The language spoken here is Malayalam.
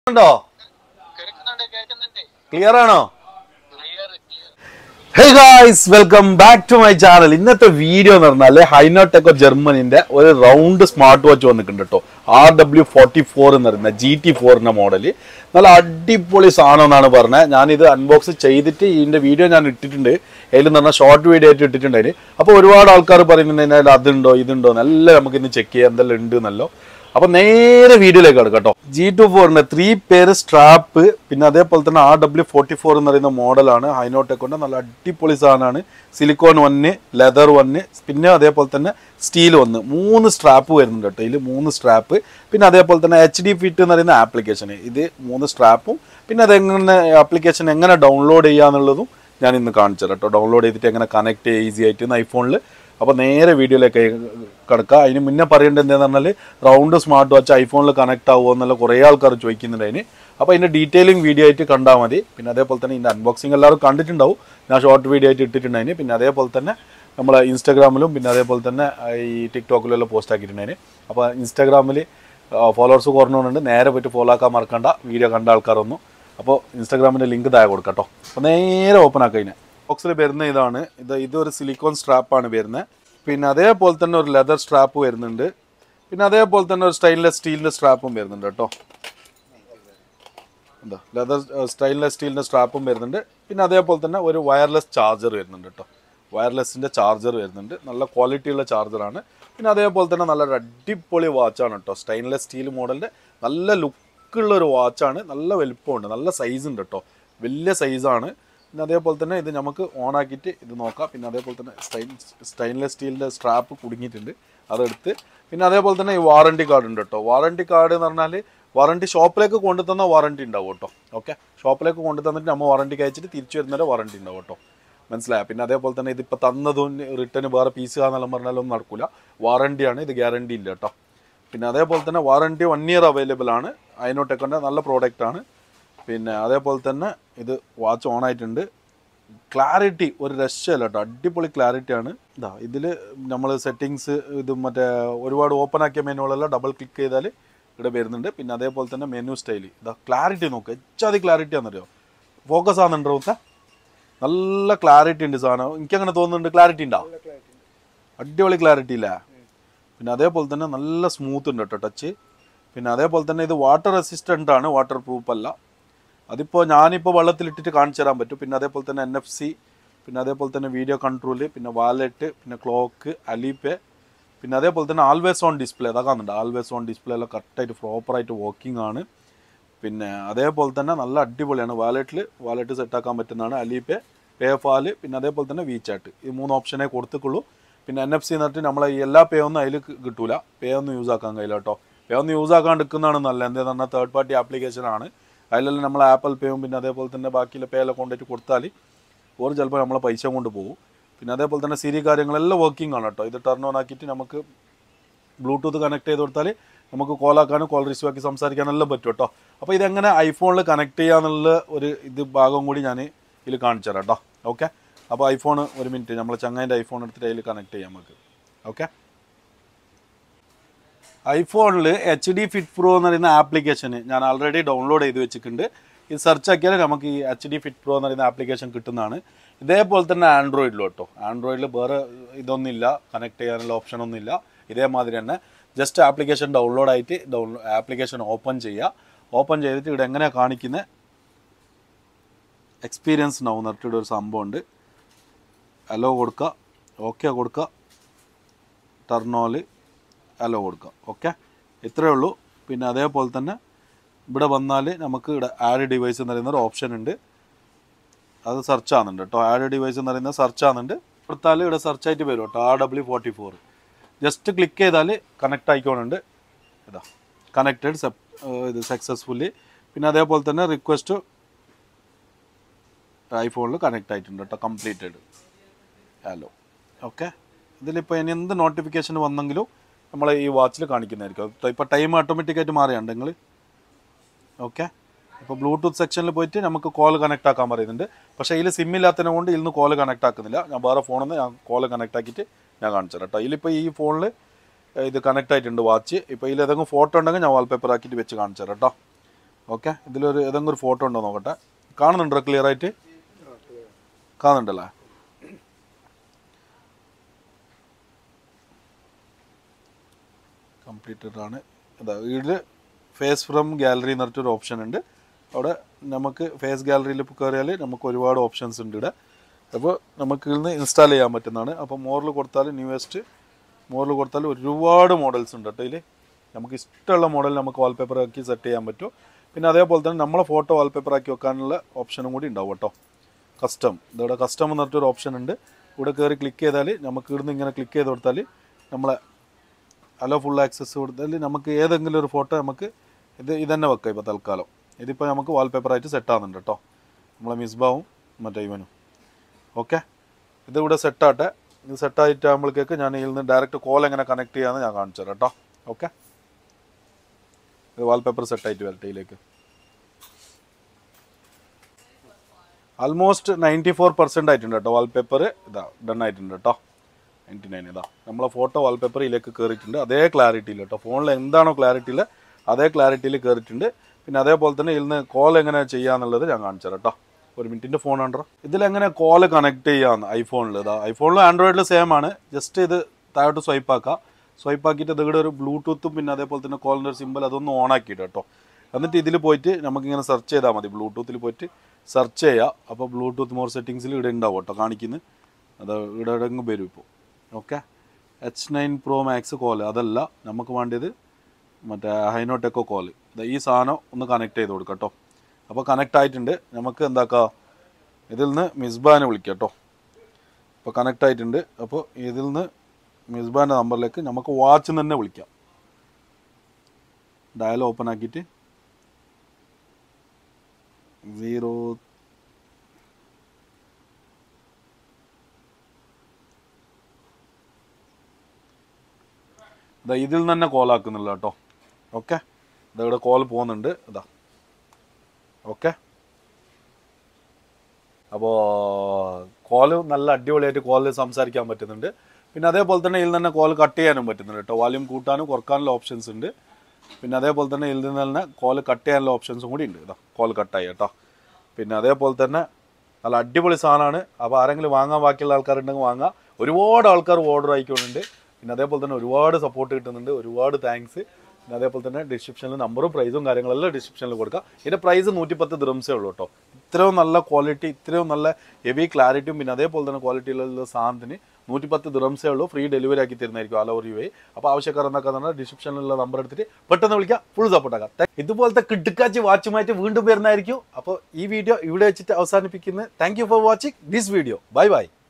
ഉണ്ടോ കേൾക്കുന്നുണ്ട് കേൾക്കുന്നുണ്ട് ക്ലിയർ ആണോ clear clear hey guys welcome back to my channel ഇന്നത്തെ വീഡിയോ എന്ന് പറഞ്ഞാല് ഹൈനോടെക്കോ ജർമ്മനിന്റെ ഒരു റൗണ്ട് സ്മാർട്ട് വാച്ച് വന്നിട്ടുണ്ട് കേട്ടോ ആർ ഡബ്ല്യു ഫോർട്ടി ഫോർ എന്ന് പറയുന്ന ജി ടി ഫോറിന്റെ മോഡല് നല്ല അടിപൊളി സാധനം എന്നാണ് പറഞ്ഞത് ഞാനിത് അൺബോക്സ് ചെയ്തിട്ട് ഇതിന്റെ വീഡിയോ ഞാൻ ഇട്ടിട്ടുണ്ട് അതിൽ എന്ന് പറഞ്ഞാൽ ഷോർട്ട് വീഡിയോ ആയിട്ട് ഇട്ടിട്ടുണ്ട് അതിന് അപ്പോൾ ഒരുപാട് ആൾക്കാർ പറയുന്നുണ്ട് അതുണ്ടോ ഇതുണ്ടോ എല്ലാം നമുക്ക് ഇന്ന് ചെക്ക് ചെയ്യാം എന്തെല്ലാം ഉണ്ട് എന്നല്ലോ അപ്പൊ നേരെ വീഡിയോയിലേക്ക് കിടക്കാം കേട്ടോ ജി ടു ഫോറിന്റെ ത്രീ പേര് സ്ട്രാപ്പ് പിന്നെ അതേപോലെ തന്നെ ആർ ഡബ്ല്യു ഫോർട്ടി ഫോർ എന്ന് പറയുന്ന മോഡലാണ് ഹൈനോടെക്കൊണ്ട് നല്ല അടിപൊളി സാധനമാണ് സിലിക്കോൺ വണ്ണ് ലെതർ വണ്ണ് പിന്നെ അതേപോലെ തന്നെ സ്റ്റീൽ വന്ന് മൂന്ന് സ്ട്രാപ്പ് വരുന്നുണ്ട് കേട്ടോ ഇതിൽ മൂന്ന് സ്ട്രാപ്പ് പിന്നെ അതേപോലെ തന്നെ എച്ച് ഡി ഫിറ്റ് എന്ന് പറയുന്ന ആപ്ലിക്കേഷൻ ഇത് മൂന്ന് സ്ട്രാപ്പും പിന്നെ അതെങ്ങനെ ആപ്ലിക്കേഷൻ എങ്ങനെ ഡൗൺലോഡ് ചെയ്യാന്നുള്ളതും ഞാൻ ഇന്ന് കാണിച്ചു തരാം കേട്ടോ ഡൗൺലോഡ് ചെയ്തിട്ട് എങ്ങനെ കണക്ട് ചെയ്യുക ഈസി ആയിട്ട് ഐഫോണിൽ അപ്പോൾ നേരെ വീഡിയോയിലേക്ക് കിടക്കുക അതിന് മുന്നേ പറയേണ്ടത് എന്താണെന്ന് പറഞ്ഞാൽ റൗണ്ട് സ്മാർട്ട് വാച്ച് ഐഫോണിൽ കണക്ട് ആവുമോ എന്നുള്ള കുറേ ആൾക്കാർ ചോദിക്കുന്നുണ്ട് അതിന് അപ്പോൾ അതിൻ്റെ ഡീറ്റെയിലിംഗ് വീഡിയോ ആയിട്ട് കണ്ടാൽ മതി പിന്നെ അതേപോലെ തന്നെ ഇതിൻ്റെ അൺബോക്സിംഗ് എല്ലാവരും കണ്ടിട്ടുണ്ടാവും ഞാൻ ഷോർട്ട് വീഡിയോ ആയിട്ട് ഇട്ടിട്ടുണ്ടായിന് പിന്നെ അതേപോലെ തന്നെ നമ്മൾ ഇൻസ്റ്റാഗ്രാമിലും പിന്നെ അതേപോലെ തന്നെ ഈ ടിക്ടോക്കിലും എല്ലാം പോസ്റ്റ് ആക്കിയിട്ടുണ്ടായിന് അപ്പോൾ ഇൻസ്റ്റാഗ്രാമിൽ ഫോളോവേഴ്സ് കുറഞ്ഞുകൊണ്ട് നേരെ പോയിട്ട് ഫോളോ ആക്കാൻ മറക്കണ്ട വീഡിയോ കണ്ട ആൾക്കാരൊന്നും അപ്പോൾ ഇൻസ്റ്റാഗ്രാമിൻ്റെ ലിങ്ക് താഴെ കൊടുക്കാം കേട്ടോ അപ്പോൾ നേരെ ഓപ്പൺ ആക്കാം ഇതിനെ ബോക്സിൽ വരുന്ന ഇതാണ് ഇത് ഇതൊരു സിലിക്കോൺ സ്ട്രാപ്പാണ് വരുന്നത് പിന്നെ അതേപോലെ തന്നെ ഒരു ലെതർ സ്ട്രാപ്പ് വരുന്നുണ്ട് പിന്നെ അതേപോലെ തന്നെ ഒരു സ്റ്റൈൻലെസ് സ്റ്റീലിൻ്റെ സ്ട്രാപ്പും വരുന്നുണ്ട് കേട്ടോ എന്താ ലെതർ സ്റ്റൈൻലെസ് സ്റ്റീലിൻ്റെ സ്ട്രാപ്പും വരുന്നുണ്ട് പിന്നെ അതേപോലെ തന്നെ ഒരു വയർലെസ് ചാർജർ വരുന്നുണ്ട് കേട്ടോ വയർലെസ്സിൻ്റെ ചാർജർ വരുന്നുണ്ട് നല്ല ക്വാളിറ്റിയുള്ള ചാർജറാണ് പിന്നെ അതേപോലെ തന്നെ നല്ല ഒരു അടിപൊളി വാച്ചാണ് കേട്ടോ സ്റ്റെയിൻലെസ് സ്റ്റീൽ മോഡലിൻ്റെ നല്ല ലുക്കുള്ള ഒരു വാച്ചാണ് നല്ല വലിപ്പമുണ്ട് നല്ല സൈസ് ഉണ്ട് കേട്ടോ വലിയ സൈസാണ് പിന്നെ അതേപോലെ തന്നെ ഇത് നമുക്ക് ഓൺ ആക്കിയിട്ട് ഇത് നോക്കാം പിന്നെ അതേപോലെ തന്നെ സ്റ്റൈൻ സ്റ്റെയിൻലെസ് സ്റ്റീലിൻ്റെ സ്ട്രാപ്പ് കുടുങ്ങിയിട്ടുണ്ട് അതെടുത്ത് പിന്നെ അതേപോലെ തന്നെ ഈ വാറണ്ടി കാർഡ് ഉണ്ട് കേട്ടോ വാറണ്ടി കാർഡ് എന്ന് പറഞ്ഞാൽ വാറണ്ടി ഷോപ്പിലേക്ക് കൊണ്ടുതന്ന വാറണ്ടി ഉണ്ടാവും കേട്ടോ ഓക്കെ ഷോപ്പിലേക്ക് കൊണ്ടു തന്നിട്ട് നമ്മൾ വാറണ്ടിക്ക് അയച്ചിട്ട് തിരിച്ചു വരുന്നവരെ വാറണ്ടി ഉണ്ടാവും കേട്ടോ മനസ്സിലായ പിന്നെ അതേപോലെ തന്നെ ഇതിപ്പോൾ തന്നതും റിട്ടേൺ വേറെ പീസ് കാന്നെല്ലാം പറഞ്ഞാലൊന്നും നടക്കില്ല വാറണ്ടിയാണ് ഇത് ഗ്യാരണ്ടി ഇല്ല കേട്ടോ പിന്നെ അതേപോലെ തന്നെ വാറണ്ടി വൺ ഇയർ അവൈലബിൾ ആണ് അതിനോട്ടൊക്കെ നല്ല പ്രോഡക്റ്റ് ആണ് പിന്നെ അതേപോലെ തന്നെ ഇത് വാച്ച് ഓൺ ആയിട്ടുണ്ട് ക്ലാരിറ്റി ഒരു രക്ഷയല്ല കേട്ടോ അടിപൊളി ക്ലാരിറ്റി ആണ് ഇതാ ഇതിൽ നമ്മൾ സെറ്റിങ്സ് ഇത് മറ്റേ ഒരുപാട് ഓപ്പൺ ആക്കിയ മെനുകളെല്ലാം ഡബിൾ ക്ലിക്ക് ചെയ്താൽ ഇവിടെ വരുന്നുണ്ട് പിന്നെ അതേപോലെ തന്നെ മെനു സ്റ്റൈൽ ഇതാ ക്ലാരിറ്റി നോക്കുക എച്ചാതി ക്ലാരിറ്റി ആണെന്നറിയോ ഫോക്കസ് ആണെന്നുണ്ടോ നോക്ക നല്ല ക്ലാരിറ്റി ഉണ്ട് സാധനം എനിക്ക് അങ്ങനെ തോന്നുന്നുണ്ട് ക്ലാരിറ്റി ഉണ്ടോ അടിപൊളി ക്ലാരിറ്റി ഇല്ല പിന്നെ അതേപോലെ തന്നെ നല്ല സ്മൂത്ത് ഉണ്ട് കേട്ടോ ടച്ച് പിന്നെ അതേപോലെ തന്നെ ഇത് വാട്ടർ റെസിസ്റ്റൻ്റ് ആണ് വാട്ടർ പ്രൂഫ് അല്ല അതിപ്പോൾ ഞാനിപ്പോൾ വെള്ളത്തിലിട്ടിട്ട് കാണിച്ചു തരാൻ പറ്റും പിന്നെ അതേപോലെ തന്നെ എൻ എഫ് സി പിന്നെ അതേപോലെ തന്നെ വീഡിയോ കൺട്രോല് പിന്നെ വാലറ്റ് പിന്നെ ക്ലോക്ക് അലിപേ പിന്നെ അതേപോലെ തന്നെ ആൾവേസ് ഓൺ ഡിസ്പ്ലേ അതാ കാണുന്നുണ്ട് ആൾവേസ് ഓൺ ഡിസ്പ്ലേ എല്ലാം കറക്റ്റായിട്ട് പ്രോപ്പറായിട്ട് വർക്കിംഗ് ആണ് പിന്നെ അതേപോലെ തന്നെ നല്ല അടിപൊളിയാണ് വാലറ്റിൽ വാലറ്റ് സെറ്റാക്കാൻ പറ്റുന്നതാണ് അലിപേ പേഫാൽ പിന്നെ അതേപോലെ തന്നെ വീചാറ്റ് ഈ മൂന്ന് ഓപ്ഷനേ കൊടുത്തിട്ടുള്ളൂ പിന്നെ എൻ എഫ് സി എന്നിട്ട് നമ്മളെ ഈ എല്ലാ പേ ഒന്നും അതിൽ കിട്ടൂല പേ ഒന്നും യൂസ് ആക്കാൻ കഴിയില്ല കേട്ടോ പേ ഒന്നും യൂസ് ആക്കാൻ എടുക്കുന്നതാണ് നല്ലത് എന്താണെന്ന് പറഞ്ഞാൽ തേർഡ് പാർട്ടി ആപ്ലിക്കേഷൻ ആണ് അതിലെല്ലാം നമ്മൾ ആപ്പിൾ പേയും പിന്നെ അതേപോലെ തന്നെ ബാക്കിയുള്ള പേ എല്ലാം കൊണ്ടുപോയിട്ട് കൊടുത്താൽ ഓർ ചിലപ്പോൾ നമ്മളെ പൈസ കൊണ്ട് പോകും പിന്നെ അതേപോലെ തന്നെ സിരി കാര്യങ്ങളെല്ലാം വർക്കിംഗ് ആണ് കേട്ടോ ഇത് ടർൺ ഓൺ ആക്കിയിട്ട് നമുക്ക് ബ്ലൂടൂത്ത് കണക്ട് ചെയ്ത് കൊടുത്താൽ നമുക്ക് കോളാക്കാനും കോൾ റിസീവ് ആക്കി സംസാരിക്കാനും എല്ലാം പറ്റും കേട്ടോ അപ്പോൾ ഇതെങ്ങനെ ഐഫോണിൽ കണക്ട് ചെയ്യാന്നുള്ള ഒരു ഇത് ഭാഗം കൂടി ഞാൻ ഇതിൽ കാണിച്ചു തരാം കേട്ടോ ഓക്കെ അപ്പോൾ ഐഫോൺ ഒരു മിനിറ്റ് നമ്മൾ ചങ്ങാൻ്റെ ഐഫോൺ എടുത്തിട്ട് അതിൽ കണക്ട് ചെയ്യാം നമുക്ക് ഓക്കെ ഐഫോണിൽ എച്ച് ഡി ഫിറ്റ് പ്രോ എന്ന് പറയുന്ന ആപ്ലിക്കേഷൻ ഞാൻ ആൾറെഡി ഡൗൺലോഡ് ചെയ്ത് വെച്ചിട്ടുണ്ട് ഇത് സെർച്ച് ആക്കിയാൽ നമുക്ക് ഈ എച്ച് ഡി ഫിറ്റ് പ്രോ എന്ന് പറയുന്ന ആപ്ലിക്കേഷൻ കിട്ടുന്നതാണ് ഇതേപോലെ തന്നെ ആൻഡ്രോയിഡിലും കേട്ടോ ആൻഡ്രോയിഡിൽ വേറെ ഇതൊന്നുമില്ല കണക്ട് ചെയ്യാനുള്ള ഓപ്ഷൻ ഒന്നുമില്ല ഇതേമാതിരി തന്നെ ജസ്റ്റ് ആപ്ലിക്കേഷൻ ഡൗൺലോഡ് ആയിട്ട് ഡൗൺലോ ആപ്ലിക്കേഷൻ ഓപ്പൺ ചെയ്യുക ഓപ്പൺ ചെയ്തിട്ട് ഇവിടെ എങ്ങനെയാണ് കാണിക്കുന്നത് എക്സ്പീരിയൻസ് നൗ എന്നിട്ട് ഒരു സംഭവമുണ്ട് അലോ കൊടുക്കുക ഓക്കെ കൊടുക്കുക ടർണോല് അലോ കൊടുക്കുക ഓക്കെ ഇത്രയേ ഉള്ളൂ പിന്നെ അതേപോലെ തന്നെ ഇവിടെ വന്നാൽ നമുക്ക് ഇവിടെ ആഡ് ഡിവൈസ് എന്ന് പറയുന്ന ഒരു ഓപ്ഷൻ ഉണ്ട് അത് സെർച്ച് ആകുന്നുണ്ട് കേട്ടോ ആഡ് ഡിവൈസ് എന്ന് പറയുന്നത് സെർച്ച് ആകുന്നുണ്ട് കൊടുത്താൽ ഇവിടെ സെർച്ച് ആയിട്ട് വരും കേട്ടോ R W forty four just click ചെയ്താൽ കണക്ട് ആയിക്കോണുണ്ട് ഇതാ കണക്റ്റഡ് ഇത് സക്സസ്ഫുള്ളി പിന്നെ അതേപോലെ തന്നെ റിക്വസ്റ്റ് ഐഫോണിൽ കണക്ട് ആയിട്ടുണ്ട് കേട്ടോ കംപ്ലീറ്റഡ് ഹലോ ഓക്കെ ഇതിലിപ്പോൾ ഇനി എന്ത് നോട്ടിഫിക്കേഷൻ വന്നെങ്കിലും നമ്മൾ ഈ വാച്ചിൽ കാണിക്കുന്നതായിരിക്കും ഇപ്പോൾ ടൈം ഓട്ടോമാറ്റിക്കായിട്ട് മാറിയുണ്ടെങ്കിൽ ഓക്കെ ഇപ്പോൾ ബ്ലൂടൂത്ത് സെക്ഷനിൽ പോയിട്ട് നമുക്ക് കോൾ കണക്ട് ആക്കാൻ പറയുന്നുണ്ട് പക്ഷേ ഇതിൽ സിം ഇല്ലാത്തതിനെ കൊണ്ട് ഇതിൽ നിന്ന് കോൾ കണക്ട് ആക്കുന്നില്ല ഞാൻ വേറെ ഫോണിൽ നിന്ന് ഞാൻ കോൾ കണക്ട് ആക്കിയിട്ട് ഞാൻ കാണിച്ചു തരാം കേട്ടോ ഇതിലിപ്പോൾ ഈ ഫോണിൽ ഇത് കണക്ട് ആയിട്ടുണ്ട് വാച്ച് ഇപ്പോൾ ഇതിൽ ഏതെങ്കിലും ഫോട്ടോ ഉണ്ടെങ്കിൽ ഞാൻ വാൾപേപ്പർ ആക്കിയിട്ട് വെച്ച് കാണിച്ചു തരാം കേട്ടോ ഓക്കെ ഇതിലൊരു ഏതെങ്കിലും ഒരു ഫോട്ടോ ഉണ്ടോ നോക്കട്ടെ കാണുന്നുണ്ടോ ക്ലിയർ ആയിട്ട് കാണുന്നുണ്ടല്ലേ കംപ്ലീറ്റഡ് ആണ് ഇതാ ഇതിൽ ഫേസ് ഫ്രം ഗാലറി എന്ന് പറഞ്ഞിട്ടൊരു ഓപ്ഷൻ ഉണ്ട് അവിടെ നമുക്ക് ഫേസ് ഗാലറിയിൽ ഇപ്പോൾ കയറിയാൽ നമുക്ക് ഒരുപാട് ഓപ്ഷൻസ് ഉണ്ട് ഇവിടെ അപ്പോൾ നമുക്ക് ഇതിൽ ഇൻസ്റ്റാൾ ചെയ്യാൻ പറ്റുന്നതാണ് അപ്പോൾ മോറിൽ കൊടുത്താൽ ന്യൂവസ്റ്റ് മോറിൽ കൊടുത്താൽ ഒരുപാട് മോഡൽസ് ഉണ്ട് കേട്ടോ ഇതിൽ നമുക്ക് ഇഷ്ടമുള്ള മോഡൽ നമുക്ക് വാൾപേപ്പർ ആക്കി സെറ്റ് ചെയ്യാൻ പറ്റും പിന്നെ അതേപോലെ തന്നെ നമ്മളെ ഫോട്ടോ വാൾപേപ്പർ ആക്കി വെക്കാനുള്ള ഓപ്ഷനും കൂടി ഉണ്ടാവും കേട്ടോ കസ്റ്റം ഇതിവിടെ കസ്റ്റം എന്ന് പറഞ്ഞിട്ടൊരു ഓപ്ഷൻ ഉണ്ട് ഇവിടെ കയറി ക്ലിക്ക് ചെയ്താൽ നമുക്ക് ഇവിടുന്ന് ഇങ്ങനെ ക്ലിക്ക് ചെയ്ത് കൊടുത്താൽ നമ്മളെ അലോ ഫുൾ ആക്സസ് കൊടുത്താൽ നമുക്ക് ഏതെങ്കിലും ഒരു ഫോട്ടോ നമുക്ക് ഇത് ഇതന്നെ വെക്കാം ഇപ്പോൾ തൽക്കാലം ഇതിപ്പോൾ നമുക്ക് വാൾപേപ്പറായിട്ട് സെറ്റ് ആകുന്നുണ്ട് കേട്ടോ നമ്മളെ മിസ്ബാവും മറ്റേ ഇവനും ഓക്കെ ഇതിവിടെ സെറ്റാട്ടെ ഇത് സെറ്റായിട്ട് ആകുമ്പോഴേക്ക് ഞാൻ ഇതിൽ നിന്ന് ഡയറക്റ്റ് കോൾ എങ്ങനെ കണക്ട് ചെയ്യാമെന്ന് ഞാൻ കാണിച്ചു തരാം കേട്ടോ ഓക്കെ ഇത് വാൾപേപ്പർ സെറ്റായിട്ട് വരട്ടെ ഇതിലേക്ക് ആൾമോസ്റ്റ് നയൻറ്റി ഫോർ പെർസെൻ്റ് ആയിട്ടുണ്ട് കേട്ടോ വാൾപേപ്പർ ഇതാ ഡൺ ആയിട്ടുണ്ട് കേട്ടോ നയൻറ്റി നയൻ ഇതാ നമ്മളെ ഫോട്ടോ വാൾപേപ്പർ ഇതിലേക്ക് കയറിയിട്ടുണ്ട് അതേ ക്ലാരിറ്റിയിൽ കേട്ടോ ഫോണിൽ എന്താണോ ക്ലാരിറ്റിയിൽ അതേ ക്ലാരിറ്റിയിൽ കയറിയിട്ടുണ്ട് പിന്നെ അതേപോലെ തന്നെ ഇതിൽ നിന്ന് കോൾ എങ്ങനെ ചെയ്യാന്നുള്ളത് ഞാൻ കാണിച്ചു തരാം കേട്ടോ ഒരു മിനിറ്റിൻ്റെ ഫോൺ ഉണ്ടോ ഇതിലെങ്ങനെ കോൾ കണക്ട് ചെയ്യാന്ന് ഐഫോണിൽ ഇതാ ഐഫോണിലും ആൻഡ്രോയിഡിലും സെയിം ആണ് ജസ്റ്റ് ഇത് താഴോട്ട് സ്വൈപ്പ് ആക്കുക സ്വൈപ്പ് ആക്കിയിട്ട് ഇതിവിടെ ഒരു ബ്ലൂടൂത്തും പിന്നെ അതേപോലെ തന്നെ കോളിൻ്റെ ഒരു സിമ്പിൾ അതൊന്ന് ഓൺ ആക്കിയിട്ട് കേട്ടോ എന്നിട്ട് ഇതിൽ പോയിട്ട് നമുക്കിങ്ങനെ സെർച്ച് ചെയ്താൽ മതി ബ്ലൂടൂത്തിൽ പോയിട്ട് സെർച്ച് ചെയ്യുക അപ്പോൾ ബ്ലൂടൂത്ത് മോർ സെറ്റിങ്സിൽ ഇവിടെ ഉണ്ടാവും കേട്ടോ കാണിക്കുന്നത് അത് ഇവിടെ എവിടെയെങ്കിലും വരും ഇപ്പോൾ okay H nine pro max കോല് അതല്ല നമുക്ക് വേണ്ടിയത് മറ്റേ ഹൈനോടെക്കോ കോല് ഈ സാധനം ഒന്ന് കണക്ട് ചെയ്ത് കൊടുക്കാം കേട്ടോ അപ്പോൾ കണക്ട് ആയിട്ടുണ്ട് നമുക്ക് എന്താക്കാം ഇതിൽ നിന്ന് മിസ്ബാനെ വിളിക്കാം കേട്ടോ ഇപ്പോൾ കണക്ട് ആയിട്ടുണ്ട് അപ്പോൾ ഇതിൽ നിന്ന് മിസ്ബാൻ്റെ നമ്പറിലേക്ക് നമുക്ക് വാച്ച് തന്നെ വിളിക്കാം ഡയൽ ഓപ്പൺ ആക്കിയിട്ട് സീറോ ഇതാ ഇതിൽ നിന്ന് തന്നെ കോൾ ആക്കുന്നില്ല കേട്ടോ ഓക്കെ ഇതാ ഇവിടെ കോൾ പോകുന്നുണ്ട് ഇതാ ഓക്കെ അപ്പോൾ കോള് നല്ല അടിപൊളിയായിട്ട് കോളിൽ സംസാരിക്കാൻ പറ്റുന്നുണ്ട് പിന്നെ അതേപോലെ തന്നെ ഇതിൽ തന്നെ കോൾ കട്ട് ചെയ്യാനും പറ്റുന്നുണ്ട് കേട്ടോ വാല്യൂം കൂട്ടാനും കുറക്കാനുള്ള ഓപ്ഷൻസ് ഉണ്ട് പിന്നെ അതേപോലെ തന്നെ ഇതിൽ നിന്ന് തന്നെ കോൾ കട്ട് ചെയ്യാനുള്ള ഓപ്ഷൻസും കൂടി ഉണ്ട് ഇതാ കോൾ കട്ടായി കേട്ടോ പിന്നെ അതേപോലെ തന്നെ നല്ല അടിപൊളി സാധനമാണ് അപ്പോൾ ആരെങ്കിലും വാങ്ങാൻ ബാക്കിയുള്ള ആൾക്കാരുണ്ടെങ്കിൽ വാങ്ങാം ഒരുപാട് ആൾക്കാർ ഓർഡർ ആയിക്കൊണ്ടുണ്ട് പിന്നെ അതേപോലെ തന്നെ ഒരുപാട് സപ്പോർട്ട് കിട്ടുന്നുണ്ട് ഒരുപാട് താങ്ക്സ് പിന്നെ അതേപോലെ തന്നെ ഡിസ്ക്രിപ്ഷനിൽ നമ്പറും പ്രൈസും കാര്യങ്ങളെല്ലാം ഡിസ്ക്രിപ്ഷനിൽ കൊടുക്കാം ഇതിൻ്റെ പ്രൈസ് നൂറ്റിപ്പത്ത് ദിറംസേ ഉള്ളൂ കേട്ടോ ഇത്രയും നല്ല ക്വാളിറ്റി ഇത്രയും നല്ല ഹെവി ക്ലാരിറ്റിയും പിന്നെ അതേപോലെ തന്നെ ക്വാളിറ്റിയിലുള്ള സാധനത്തിന് നൂറ്റിപ്പത്ത് ദിറംസേ ഉള്ളൂ ഫ്രീ ഡെലിവറി ആക്കി തരുന്നതായിരിക്കും ആൾ ഓവർ യു ഐ അപ്പോൾ ആവശ്യക്കാർ എന്നൊക്കെ തന്നെ ഡിസ്ക്രിപ്ഷനിലുള്ള നമ്പർ എടുത്തിട്ട് പെട്ടെന്ന് വിളിക്കാം ഫുൾ സപ്പോർട്ട് ആക്കാം ഇതുപോലത്തെ കിടുക്കാച്ചി വാച്ചുമായിട്ട് വീണ്ടും വരുന്നതായിരിക്കും അപ്പോൾ ഈ വീഡിയോ ഇവിടെ വെച്ചിട്ട് അവസാനിപ്പിക്കുന്നത് thank you for watching this video bye by